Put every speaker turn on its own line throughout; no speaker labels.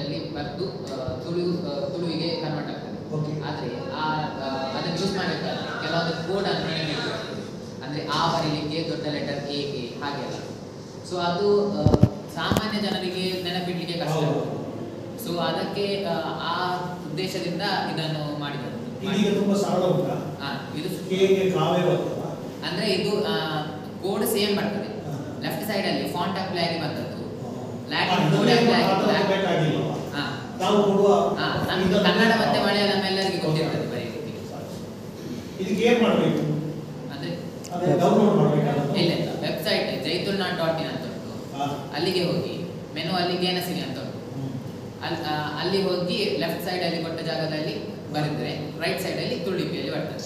ಇಂಗ್ಲಿಷಲ್ಲಿ ಬರೆದು ತುಳು ಆ, ತುಳುವಿಗೆ ಕನ್ವರ್ಟ್ ಆಗ್ತದೆ
Okay.
ಆದರೆ ಆ ಆ, ಅದನ್ನು ಯೂಸ್ ಮಾಡಬೇಕಾದ್ರೆ ಕೆಲವೊಂದು ಕೋಡ್ ಅನ್ನು ನೆನಪಿಡಬೇಕು ಅಂದರೆ ಆ ಬರೀಲಿಕ್ಕೆ ದೊಡ್ಡ ಲೆಟರ್ ಎ ಎ ಹಾಗೆಲ್ಲ ಸೊ ಅದು ಆ, ಸಾಮಾನ್ಯ ಜನರಿಗೆ ನೆನಪಿಡ್ಲಿಕ್ಕೆ ಕಷ್ಟ
ಹೌದು.
ಸೊ ಅದಕ್ಕೆ ಆ, ಆ ಉದ್ದೇಶದಿಂದ ಇದನ್ನು ಮಾಡಿದರು
ಇದೀಗ ತುಂಬಾ ಸರಳ ಉಂಟಾ
ಹಾ, ಇದು
ಹೇಗೆ ಕಾವೇ ಬರ್ತದ
ಅಂದ್ರೆ ಇದು ಕೋಡ್ ಸೇಮ್ ಬರ್ತದೆ
ಹಾ.
ಲೆಫ್ಟ್ ಸೈಡ್ ಅಲ್ಲಿ ಫಾಂಟ್ ಅಪ್ಲೈ ಆಗಿ ಬಂದದ್ದು
ಆ,
ಲ್ಯಾಟಿನ್
ಇದನ್ನೇ
ಕೋಡ್ ಅಪ್ಲೈ ಆಗಿ
ಮಾತ್ರ ಬೇಕಾಗಿಲ್ವಾ?
ಹಾ
ನಾವು ಕೊಡುವ
ಹಾ ನಮ್ಗೆ
ಇದನ್ನು-
ಕನ್ನಡ ಮತ್ತೆ ಮಲಯಾಳಂ ಎಲ್ಲರಿಗೂ ಗೊತ್ತಿರ್ತದೆ ಬರೀಲಿಕ್ಕೆ
ಇದಕ್ಕೆ ಏನ್ ಮಾಡ್ಬೇಕು
ಅಂದ್ರೆ
ಅದೇ ಡೌನ್ಲೋಡ್ ಮಾಡ್ಬೇಕಾ
ಇಲ್ಲ ಇಲ್ಲ website Jai Tulunad dot in ಅಂತ ಉಂಟು
ಹಾ.
ಅಲ್ಲಿಗೆ ಹೋಗಿ ಮೆನು ಅಲ್ಲಿ ಗೇನಸಿರಿ ಅಂತ ಉಂಟು
ಹ್ಮ್.
ಅಲ್ಲಿ ಆ, ಅಲ್ಲಿ ಹೋಗಿ ಲೆಫ್ಟ್ ಸೈಡ್ ಅಲ್ಲಿ ಕೊಟ್ಟ ಜಾಗದಲ್ಲಿ ಬರೆದ್ರೆ ರೈಟ್ ಸೈಡ್ ಅಲ್ಲಿ ತುಳಿಪಿಯಲ್ಲಿ ಬರ್ತದೆ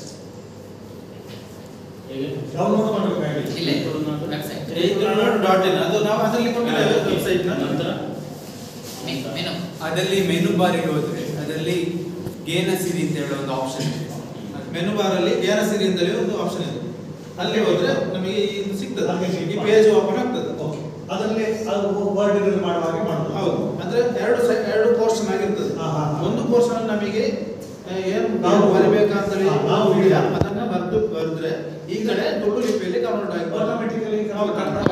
ಡೌನ್ಲೋಡ್ ಮಾಡ್ಬೇಕಾಗಿಲ್ಲ
ಇಲ್ಲ ವೆಬ್ಸೈಟ್
ಡಾಟ್ ಇನ್ ಅದು ನಾವು ಅದರಲ್ಲಿ ಕೊಟ್ಟಿದ್ದೇವೆ ವೆಬ್ಸೈಟ್
ನಂತರ
ಮೆನು
ಅದರಲ್ಲಿ ಮೆನು ಬಾರಿಗೆ ಹೋದ್ರೆ ಅದರಲ್ಲಿ ಗೇನ ಸಿರಿ ಅಂತ ಹೇಳೋ ಒಂದು ಆಪ್ಷನ್ ಇದೆ
ಮೆನು ಬಾರ್ ಅಲ್ಲಿ ಗ್ಯಾನಸಿರಿ ಅಂತೇಳಿ ಒಂದು ಆಪ್ಷನ್ ಇದೆ ಅಲ್ಲಿ ಹೋದ್ರೆ ನಮಗೆ ಇದು ಸಿಗ್ತದೆ
ಹಾಗೆ
ಈ
ಸಿಗ್ತದೆ.
ಪೇಜ್ ಓಪನ್ ಆಗ್ತದೆ
ಓಕೆ ಅದರಲ್ಲಿ ಅದು ವರ್ಡ್ ಮಾಡುವ ಹಾಗೆ ಮಾಡೋದು
ಹೌದು ಅಂದ್ರೆ ಎರಡು ಸೈ- ಎರಡು ಪೋರ್ಷನ್ ಆಗಿರ್ತದೆ
ಹಾ, ಹಾ, ಹಾ.
ಒಂದು ಪೋರ್ಷನ್ ನಮಗೆ ಆ, ಏನು
ನಾವು
ನಾವು ಬರಬೇಕಂತೇಳಿ
ಹಾ, ನಾವು
ಇದೆಯಾ, ಅದನ್ನ ಬರೆದು ಬರೆದ್ರೆ ಈ ಕಡೆ ತುಳು ಲಿಪಿಯಲ್ಲಿ ಕನ್ವರ್ಟ್ ಆಗಿ
Automatically convert
ಹೌದು,
ಆಗ್ತದೆ.